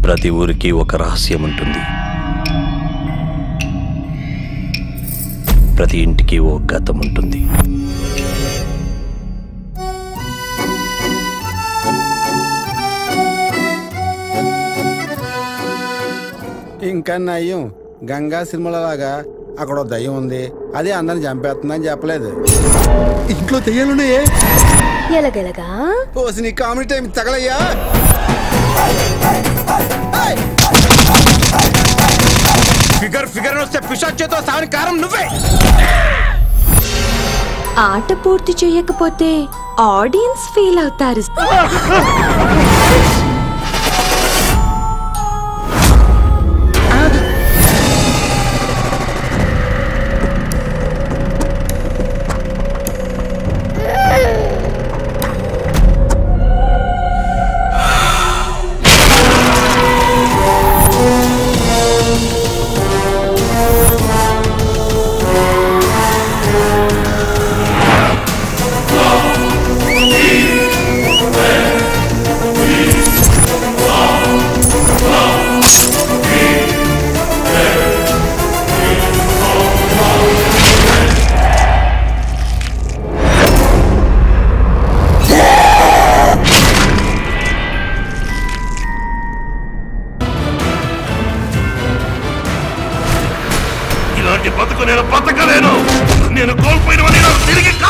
ప్రతి ఊరికి ఒక రహస్యం ఉంటుంది ప్రతి ఇంటికి ఓ గతం ఉంటుంది ఇంకా నయ్యం గంగా సినిమాల లాగా అక్కడ ఓ దయ్యం ఉంది అది అందరిని చంపేస్తుందని చెప్పలేదు ఇంట్లో దయ్యాలున్నాయే ఎలగెలగా ఓసి నీ కామెడీ టైం తగలయ్యా ఫిగర్ ఫిగర్ వస్తే పిషాచేతో సావని కారం నువ్వే ఆట పూర్తి చేయకపోతే ఆడియన్స్ ఫీల్ అవుతారు ఇలాంటి బతుకు నేను బతకలేను నేను కోల్పోయినవని నాకు తిరిగి